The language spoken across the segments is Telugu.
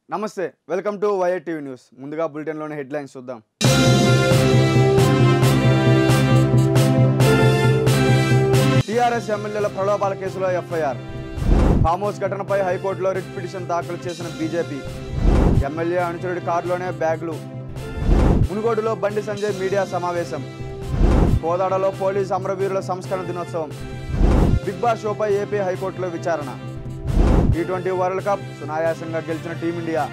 నమస్తే welcome to Y I TV news ముందుగా బులెటిన్లోని హెడ్లైన్స్ చూద్దాం టీఆర్ఎస్ ఎమ్మెల్యేల ప్రలోభాల కేసులో ఎఫ్ఐఆర్ ఫామ్ హౌస్ ఘటనపై హైకోర్టులో రిట్ పిటిషన్ దాఖలు చేసిన బీజేపీ ఎమ్మెల్యే అనుచరుడి కారులోనే బ్యాగులు మునుగోడులో బండి సంజయ్ మీడియా సమావేశం కోదాడలో పోలీస్ అమరవీరుల సంస్కరణ దినోత్సవం బిగ్ బాస్ షోపై ఏపీ హైకోర్టులో విచారణ టీ ట్వంటీ వరల్డ్ కప్ సునాయాసంగా గెలిచిన టీమిండియా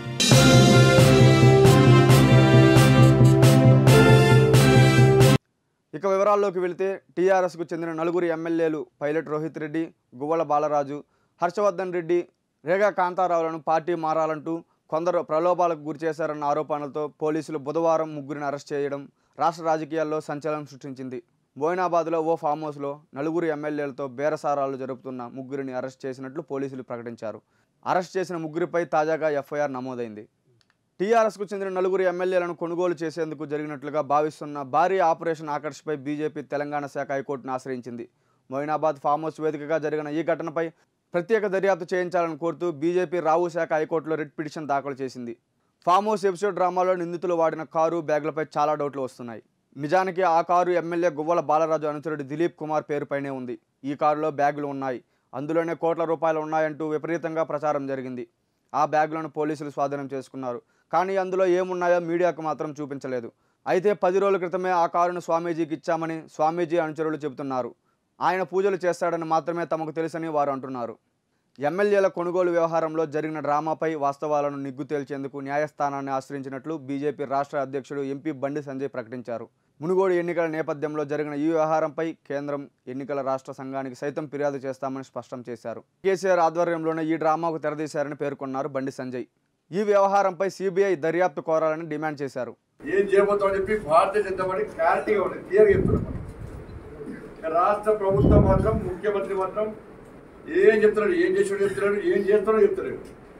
ఇక వివరాల్లోకి వెళితే టీఆర్ఎస్కు చెందిన నలుగురు ఎమ్మెల్యేలు పైలట్ రోహిత్ రెడ్డి గువ్వల బాలరాజు హర్షవర్ధన్ రెడ్డి రేగా కాంతారావులను పార్టీ మారాలంటూ కొందరు ప్రలోభాలకు గురి చేశారన్న ఆరోపణలతో పోలీసులు బుధవారం ముగ్గురిని అరెస్ట్ చేయడం రాష్ట్ర రాజకీయాల్లో సంచలనం సృష్టించింది బోయినాబాద్లో ఓ ఫామ్ హౌస్లో నలుగురు ఎమ్మెల్యేలతో బేరసారాలు జరుపుతున్న ముగ్గురిని అరెస్ట్ చేసినట్లు పోలీసులు ప్రకటించారు అరెస్ట్ చేసిన ముగ్గురిపై తాజాగా ఎఫ్ఐఆర్ నమోదైంది టీఆర్ఎస్కు చెందిన నలుగురు ఎమ్మెల్యేలను కొనుగోలు చేసేందుకు జరిగినట్లుగా భావిస్తున్న భారీ ఆపరేషన్ ఆకర్ష్పై బీజేపీ తెలంగాణ శాఖ హైకోర్టును ఆశ్రయించింది మొయినాబాద్ ఫామ్ హౌస్ వేదికగా జరిగిన ఈ ఘటనపై ప్రత్యేక దర్యాప్తు చేయించాలని కోరుతూ బీజేపీ రావు శాఖ హైకోర్టులో రిట్ పిటిషన్ దాఖలు చేసింది ఫామ్ హౌస్ ఎపిసోడ్ డ్రామాలో నిందితులు వాడిన కారు బ్యాగులపై చాలా డౌట్లు వస్తున్నాయి నిజానికి ఆ కారు ఎమ్మెల్యే గువ్వల బాలరాజు అనుచరుడు దిలీప్ కుమార్ పేరుపైనే ఉంది ఈ కారులో బ్యాగులు ఉన్నాయి అందులోనే కోట్ల రూపాయలు ఉన్నాయంటూ విపరీతంగా ప్రచారం జరిగింది ఆ బ్యాగులను పోలీసులు స్వాధీనం చేసుకున్నారు కానీ అందులో ఏమున్నాయో మీడియాకు మాత్రం చూపించలేదు అయితే పది రోజుల క్రితమే ఆ కారును స్వామీజీకి ఇచ్చామని స్వామీజీ అనుచరులు చెబుతున్నారు ఆయన పూజలు చేస్తాడని మాత్రమే తమకు తెలుసని వారు అంటున్నారు ఎమ్మెల్యేల కొనుగోలు వ్యవహారంలో జరిగిన డ్రామాపై వాస్తవాలను నిగ్గు తేల్చేందుకు న్యాయస్థానాన్ని ఆశ్రయించినట్లు బీజేపీ రాష్ట్ర అధ్యక్షుడు ఎంపీ బండి సంజయ్ ప్రకటించారు మునుగోడు ఎన్నికల నేపథ్యంలో జరిగిన ఈ వ్యవహారంపై కేంద్రం ఎన్నికల రాష్ట్ర సంఘానికి సైతం ఫిర్యాదు చేస్తామని స్పష్టం చేశారు కేసీఆర్ ఆధ్వర్యంలోనే ఈ డ్రామాకు తెరదీశారని పేర్కొన్నారు బండి సంజయ్ ఈ వ్యవహారంపై సిబిఐ దర్యాప్తు కోరాలని డిమాండ్ చేశారు ఏం చేయబోతామని చెప్పి భారతీయ జనతా పార్టీ క్లారిటీగా ఉంది క్లియర్గా చెప్తున్నాం మనం. ఇక రాష్ట్ర ప్రభుత్వం మాత్రం ముఖ్యమంత్రి మాత్రం ఏం చెప్తున్నాడు ఏం చేసాడు చెప్తున్నాడు ఏం చేస్తున్నాడో చెప్తున్నాడు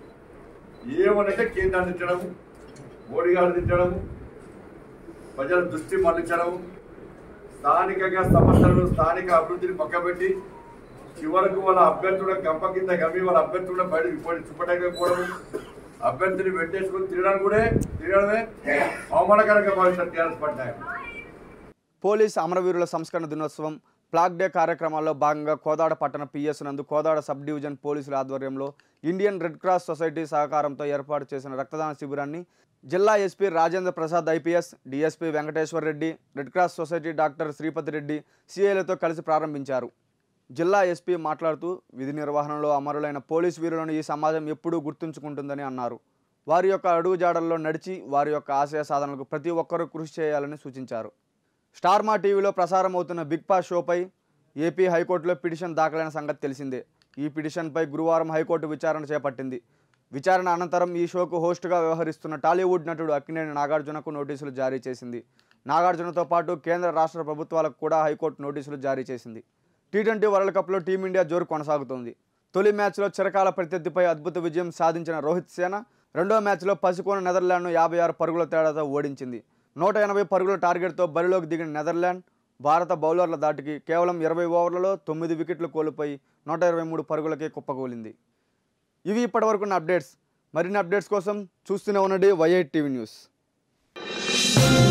ఏమనంటే కేంద్రాన్ని తిట్టడం మోడీ గారిని తిట్టడం ప్రజల దృష్టి మళ్లించడం స్థానికంగా సమస్యలను స్థానిక అభివృద్ధిని పక్కబెట్టి చివరకు వాళ్ళ అభ్యర్థుల గంప కింద గమ్మి వాళ్ళ అభ్యర్థుల బయట ఇప్పుడు చుప్పటకపోవడం అభ్యర్థిని వెంటేసుకుని తిరగడం కూడా తిరగడమే అవమానకరంగా భావిస్తారు టీఆర్ఎస్ పార్టీ నాయకులు. పోలీస్ అమరవీరుల సంస్కరణ దినోత్సవం ఫ్లాగ్ డే కార్యక్రమాల్లో భాగంగా కోదాడ పట్టణ పిఎస్ నందు కోదాడ సబ్ డివిజన్ పోలీసుల ఆధ్వర్యంలో ఇండియన్ రెడ్ క్రాస్ సొసైటీ సహకారంతో ఏర్పాటు చేసిన రక్తదాన శిబిరాన్ని జిల్లా SP Rajendra Prasad IPS DSP Venkateshwar Reddy red cross society doctor Sripathi Reddy సిఐలతో కలిసి ప్రారంభించారు జిల్లా ఎస్పీ మాట్లాడుతూ విధి నిర్వహణలో అమరులైన పోలీస్ వీరులను ఈ సమాజం ఎప్పుడూ గుర్తుంచుకుంటుందని అన్నారు వారి యొక్క అడుగుజాడల్లో నడిచి వారి యొక్క ఆశయ సాధనలకు ప్రతి ఒక్కరూ కృషి చేయాలని సూచించారు స్టార్ మా టీవీలో ప్రసారం అవుతున్న బిగ్ బాస్ షోపై ఏపీ హైకోర్టులో పిటిషన్ దాఖలైన సంగతి తెలిసిందే ఈ పిటిషన్పై గురువారం హైకోర్టు విచారణ చేపట్టింది విచారణ అనంతరం ఈ షోకు హోస్ట్గా వ్యవహరిస్తున్న టాలీవుడ్ నటుడు అక్కినేని నాగార్జునకు నోటీసులు జారీ చేసింది నాగార్జునతో పాటు కేంద్ర రాష్ట్ర ప్రభుత్వాలకు కూడా హైకోర్టు నోటీసులు జారీ చేసింది టీ ట్వంటీ వరల్డ్ కప్లో టీమిండియా జోరు కొనసాగుతోంది తొలి మ్యాచ్లో చిరకాల ప్రత్యర్థిపై అద్భుత విజయం సాధించిన రోహిత్ సేన రెండో మ్యాచ్లో పసికోన నెదర్లాండ్ను యాభై ఆరు పరుగుల తేడాతో ఓడించింది నూట ఎనభై పరుగుల టార్గెట్తో బరిలోకి దిగిన నెదర్లాండ్ భారత బౌలర్ల దాటికి కేవలం ఇరవై ఓవర్లలో తొమ్మిది వికెట్లు కోల్పోయి నూట ఇరవై మూడు పరుగులకే కుప్పకూలింది ఇవి ఇప్పటివరకున్న అప్డేట్స్ మరిన్ని అప్డేట్స్ కోసం చూస్తూనే ఉండండి వైఐ టీవీ న్యూస్